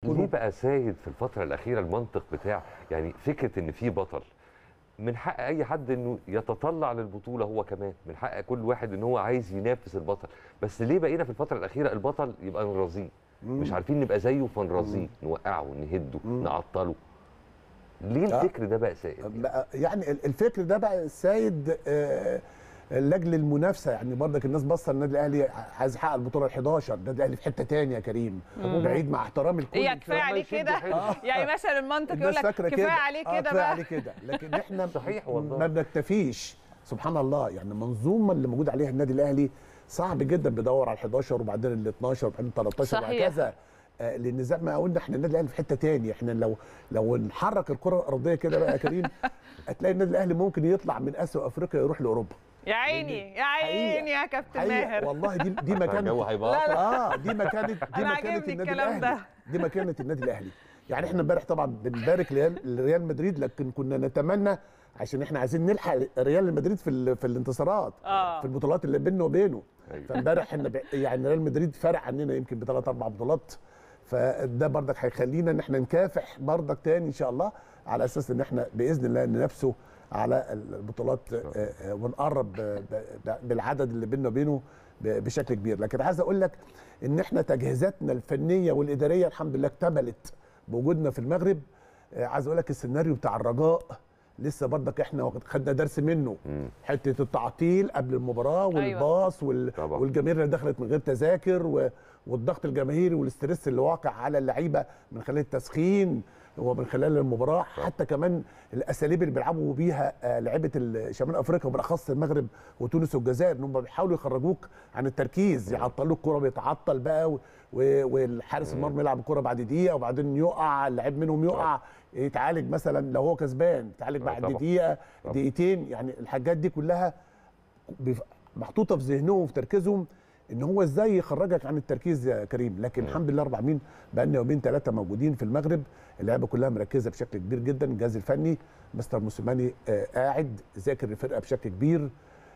ليه بقى سايد في الفتره الاخيره المنطق بتاع يعني فكره ان في بطل من حق اي حد انه يتطلع للبطوله هو كمان من حق كل واحد ان هو عايز ينافس البطل بس ليه بقينا في الفتره الاخيره البطل يبقى نرازيه مش عارفين نبقى زيه فنرازيه نوقعه نهده نعطله ليه آه. الفكر ده بقى سائد بقى يعني ال- الفكر ده بقى سايد آه، لاجل المنافسه يعني برضك الناس باصه النادي الاهلي عايز يحقق البطوله ال 11 النادي الاهلي في حته تانية يا كريم بعيد مع احترام الكل هي كفايه لما عليه يشد كده حيله. يعني مثلا المنطق يقول الناس لك فاكره كده كفايه عليه آه، كده كفايه بقى عليه كده لكن احنا صحيح والله. ما بنكتفيش سبحان الله يعني المنظومه اللي موجود عليها النادي الاهلي صعب جدا بيدور على ال 11 وبعدين ال 12 وبعدين 13 صحيح. وهكذا آه، لان زي ما قلنا احنا النادي الاهلي في حته تاني احنا لو لو نحرك الكره الارضيه كده بقى يا كريم هتلاقي النادي الاهلي ممكن يطلع من اسيا وافريقيا يروح لاوروبا يا عيني يا عيني يا كابتن حقيقة ماهر والله دي دي الجو مكانه هيبقى لا، لا. اه دي مكانه دي أنا مكانه عاجبني النادي الكلام الاهلي ده. دي مكانه النادي الاهلي يعني احنا امبارح طبعا بنبارك ريال لريال مدريد لكن كنا نتمنى عشان احنا عايزين نلحق ريال مدريد في ال- في الانتصارات آه. في البطولات اللي بيننا وبينه أيوة. فامبارح احنا ب- يعني ريال مدريد فرق عننا يمكن بثلاث اربع بطولات فده برضك هيخلينا ان احنا نكافح برضك تاني ان شاء الله على اساس ان احنا باذن الله ننافسه على البطولات آه، آه، ونقرب آه، ب- ب- بالعدد اللي بيننا وبينه ب- بشكل كبير لكن عايز اقول لك ان احنا تجهيزاتنا الفنيه والاداريه الحمد لله اكتملت بوجودنا في المغرب آه، عايز اقول لك السيناريو بتاع الرجاء لسه برضك احنا واخد- خدنا درس منه حته التعطيل قبل المباراه والباص وال... طبعا. والجماهير اللي دخلت من غير تذاكر و... والضغط الجماهيري والاسترس اللي واقع على اللعيبه من خلال التسخين ومن خلال المباراه حتى كمان الاساليب اللي بيلعبوا بيها آه، لعيبه ال- شمال افريقيا وبالاخص المغرب وتونس والجزائر ان هم بيحاولوا يخرجوك عن التركيز يعطلوك الكوره بيتعطل بقى و... و... والحارس المرمى يلعب الكوره بعد دقيقه وبعدين يقع اللعيب منهم يقع يتعالج مثلا لو هو كسبان يتعالج آه، بعد طبعا. دقيقه طبعا. دقيقتين يعني الحاجات دي كلها بيف- محطوطه في ذهنهم وفي تركيزهم ان هو ازاي يخرجك عن التركيز يا كريم لكن الحمد لله اربع مين بقالنا يومين ثلاثه موجودين في المغرب اللعيبه كلها مركزه بشكل كبير جدا الجهاز الفني مستر موسيماني آه قاعد ذاكر الفرقه بشكل كبير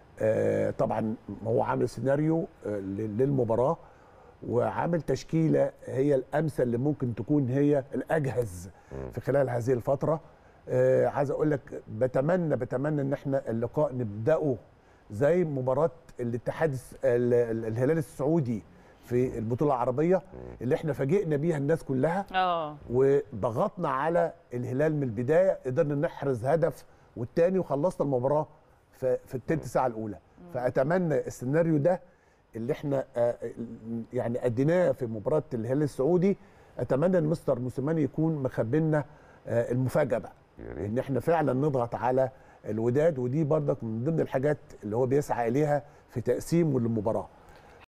آه طبعا هو عامل سيناريو آه لل- للمباراه وعامل تشكيله هي الامثل اللي ممكن تكون هي الاجهز في خلال هذه الفتره آه عايز اقول لك بتمنى بتمنى ان احنا اللقاء نبداه زي مباراه الاتحاد الس- ال- ال- الهلال السعودي في البطوله العربيه اللي احنا فاجئنا بيها الناس كلها اه وضغطنا على الهلال من البدايه قدرنا نحرز هدف والتاني وخلصنا المباراه في, في التلت ساعه الاولى فاتمنى السيناريو ده اللي احنا آه، يعني اديناه في مباراه الهلال السعودي اتمنى ان مستر موسيماني يكون مخبلنا آه، المفاجاه بقى يا ريت. ان احنا فعلا نضغط على الوداد ودي برضك من ضمن الحاجات اللي هو بيسعى اليها في تقسيمه للمباراه